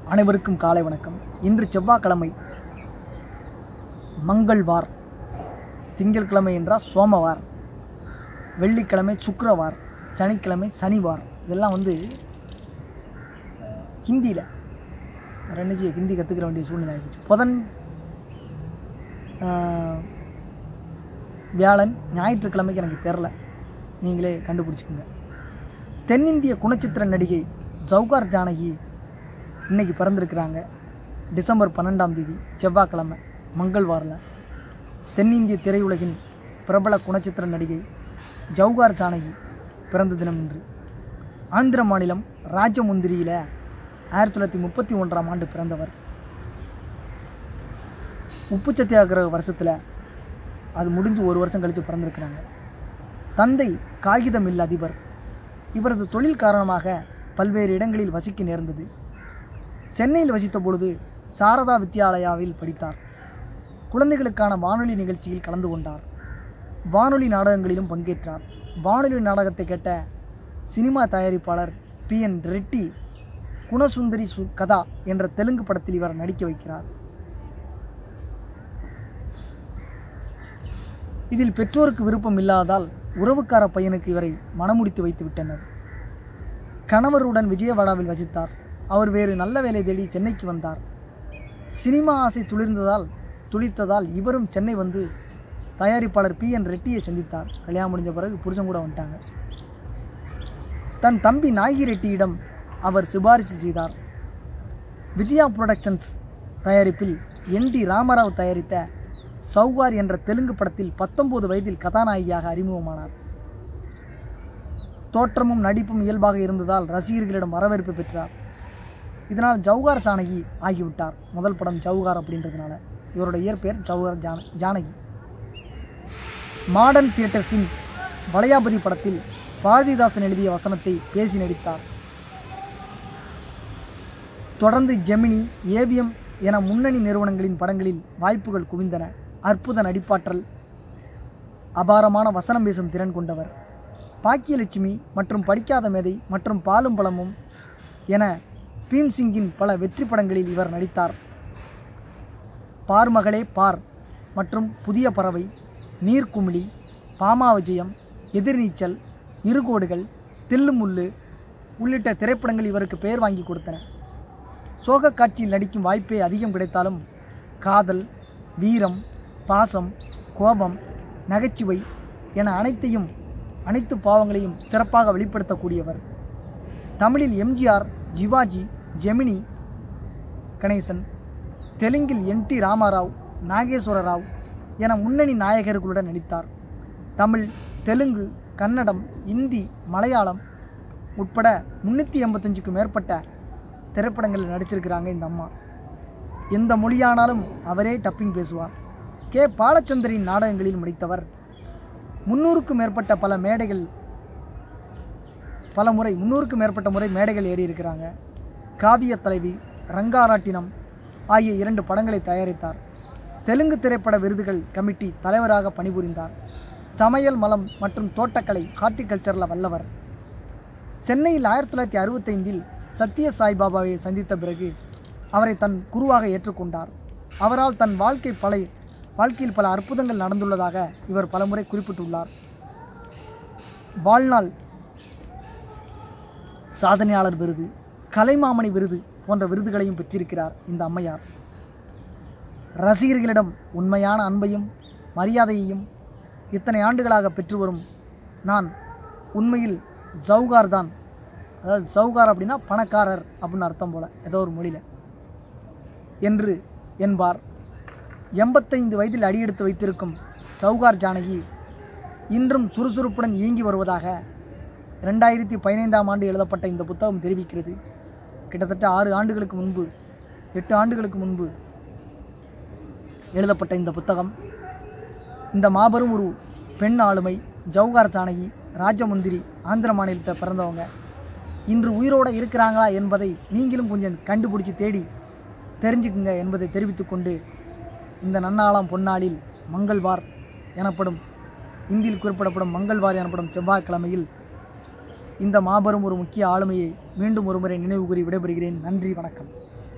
அனைவருக்கும் காலை வணக்கம் இன்று செவ்வாய்க்கிழமை மங்கள்வார் திங்கட்கிழமை என்றால் சோமவார் வெள்ளிக்கிழமை சுக்கிரவார் சனிக்கிழமை சனிவார் இதெல்லாம் வந்து ஹிந்தியில் ரெண்டுச்சு ஹிந்தி கற்றுக்கிற வேண்டிய சூழ்நிலை ஆகிடுச்சு புதன் ஆஹ், வியாழன் ஞாயிற்றுக்கிழமைக்கு எனக்கு தெரில நீங்களே கண்டுபிடிச்சிக்கோங்க தென்னிந்திய குணச்சித்திர நடிகை ஜவுகார் ஜானகி இன்னைக்கு பிறந்திருக்கிறாங்க டிசம்பர் பன்னெண்டாம் தேதி செவ்வாய்க்கிழமை மங்கள்வாரில் தென்னிந்திய திரையுலகின் பிரபல குணச்சித்திர நடிகை ஜவுகார் ஜானகி பிறந்த தினம் இன்று ஆந்திர மாநிலம் ராஜமுந்திரியில் ஆயிரத்தி தொள்ளாயிரத்தி முப்பத்தி ஒன்றாம் ஆண்டு பிறந்தவர் உப்பு சத்தியாகிரக வருஷத்தில் அது முடிஞ்சு ஒரு வருஷம் கழித்து பிறந்திருக்கிறாங்க தந்தை காகித மில் அதிபர் இவரது தொழில் காரணமாக பல்வேறு இடங்களில் வசிக்க நேர்ந்தது சென்னையில் வசித்த பொழுது சாரதா வித்யாலயாவில் படித்தார் குழந்தைகளுக்கான வானொலி நிகழ்ச்சியில் கலந்து கொண்டார் வானொலி நாடகங்களிலும் பங்கேற்றார் வானொலி நாடகத்தை கேட்ட சினிமா தயாரிப்பாளர் பி என் ரெட்டி குணசுந்தரி சு கதா என்ற தெலுங்கு படத்தில் இவர் நடிக்க வைக்கிறார் இதில் பெற்றோருக்கு விருப்பம் இல்லாததால் உறவுக்கார பையனுக்கு இவரை மணமுடித்து வைத்து விட்டனர் கணவருடன் விஜயவாடாவில் வசித்தார் அவர் வேறு நல்ல வேலை தேடி சென்னைக்கு வந்தார் சினிமா ஆசை துளிர்ந்ததால் துளிர்த்ததால் இவரும் சென்னை வந்து தயாரிப்பாளர் பி என் ரெட்டியை சந்தித்தார் கல்யாணம் முடிஞ்ச பிறகு புருஷன் கூட வந்துட்டாங்க தன் தம்பி நாகி ரெட்டியிடம் அவர் சிபாரிசு செய்தார் விஜயா புரொடக்ஷன்ஸ் தயாரிப்பில் என் டி ராமராவ் தயாரித்த சௌகார் என்ற தெலுங்கு படத்தில் பத்தொன்பது வயதில் கதாநாயகியாக அறிமுகமானார் தோற்றமும் நடிப்பும் இயல்பாக இருந்ததால் ரசிகர்களிடம் வரவேற்பு பெற்றார் இதனால் ஜவுகார் ஜானகி ஆகிவிட்டார் முதல் படம் ஜவுகார் அப்படின்றதுனால இவரோட இயற்பெயர் ஜவுகார் ஜான ஜானகி மாடர்ன் தியேட்டர்ஸின் வளையாபதி படத்தில் பாரதிதாசன் எழுதிய வசனத்தை பேசி நடித்தார் தொடர்ந்து ஜெமினி ஏவிஎம் என முன்னணி நிறுவனங்களின் படங்களில் வாய்ப்புகள் குவிந்தன அற்புத நடிப்பாற்றல் அபாரமான வசனம் பேசும் திறன் கொண்டவர் பாக்கியலட்சுமி மற்றும் படிக்காத மேதை மற்றும் பாலும் பழமும் என பீம்சிங்கின் பல வெற்றி படங்களில் இவர் நடித்தார் பார் மகளே பார் மற்றும் புதிய பறவை நீர்க்குமிழி பாமா விஜயம் எதிர்நீச்சல் இருகோடுகள் தில்லுமுள்ளு உள்ளிட்ட திரைப்படங்கள் இவருக்கு பெயர் வாங்கி கொடுத்தன சோக காட்சியில் நடிக்கும் வாய்ப்பே அதிகம் கிடைத்தாலும் காதல் வீரம் பாசம் கோபம் நகைச்சுவை என அனைத்தையும் அனைத்து பாவங்களையும் சிறப்பாக வெளிப்படுத்தக்கூடியவர் தமிழில் எம்ஜிஆர் ஜிவாஜி ஜெமினி கணேசன் தெலுங்கில் என் டி ராமாராவ் நாகேஸ்வர ராவ் என முன்னணி நாயகர்களுடன் நடித்தார் தமிழ் தெலுங்கு கன்னடம் இந்தி மலையாளம் உட்பட முன்னூற்றி எண்பத்தஞ்சுக்கும் மேற்பட்ட திரைப்படங்களில் நடிச்சிருக்கிறாங்க இந்த அம்மா எந்த மொழியானாலும் அவரே டப்பிங் பேசுவார் கே பாலச்சந்தரின் நாடகங்களில் முடித்தவர் முன்னூறுக்கும் மேற்பட்ட பல மேடைகள் பல முறை முன்னூறுக்கும் மேற்பட்ட முறை மேடைகள் ஏறி இருக்கிறாங்க காவிய தலைவி ரங்காராட்டினம் ஆகிய இரண்டு படங்களை தயாரித்தார் தெலுங்கு திரைப்பட விருதுகள் கமிட்டி தலைவராக பணிபுரிந்தார் சமையல் மலம் மற்றும் தோட்டக்கலை ஹார்டிகல்ச்சரில் வல்லவர் சென்னையில் ஆயிரத்தி தொள்ளாயிரத்தி அறுபத்தைந்தில் சத்ய சாய்பாபாவை சந்தித்த பிறகு அவரை தன் குருவாக ஏற்றுக்கொண்டார் அவரால் தன் வாழ்க்கை பல வாழ்க்கையில் பல அற்புதங்கள் நடந்துள்ளதாக இவர் பலமுறை குறிப்பிட்டுள்ளார் வாழ்நாள் சாதனையாளர் விருது கலைமாமணி விருது போன்ற விருதுகளையும் பெற்றிருக்கிறார் இந்த அம்மையார் ரசிகர்களிடம் உண்மையான அன்பையும் மரியாதையையும் இத்தனை ஆண்டுகளாக பெற்று வரும் நான் உண்மையில் ஜவுகார் தான் அதாவது ஜவுகார் அப்படின்னா பணக்காரர் அப்படின்னு அர்த்தம் போல ஏதோ ஒரு மொழியில் என்று என்பார் எண்பத்தைந்து வயதில் அடியெடுத்து வைத்திருக்கும் சவுகார் ஜானகி இன்றும் சுறுசுறுப்புடன் இயங்கி வருவதாக ரெண்டாயிரத்தி பதினைந்தாம் ஆண்டு எழுதப்பட்ட இந்த புத்தகம் தெரிவிக்கிறது கிட்டத்தட்ட ஆறு ஆண்டுகளுக்கு முன்பு எட்டு ஆண்டுகளுக்கு முன்பு எழுதப்பட்ட இந்த புத்தகம் இந்த மாபெரும் ஒரு பெண் ஆளுமை ஜவுகார் ஜானகி ராஜமுந்திரி ஆந்திர மாநிலத்தை பிறந்தவங்க இன்று உயிரோடு இருக்கிறாங்களா என்பதை நீங்களும் கொஞ்சம் கண்டுபிடிச்சி தேடி தெரிஞ்சுக்குங்க என்பதை தெரிவித்துக்கொண்டு இந்த நன்னாளாம் பொன்னாளில் மங்கள்வார் எனப்படும் இந்தியில் குறிப்பிடப்படும் மங்கள்வார் எனப்படும் செவ்வாய்க்கிழமையில் இந்த மாபெரும் ஒரு முக்கிய ஆளுமையை மீண்டும் ஒருமுறை நினைவு கூறி விடைபெறுகிறேன் நன்றி வணக்கம்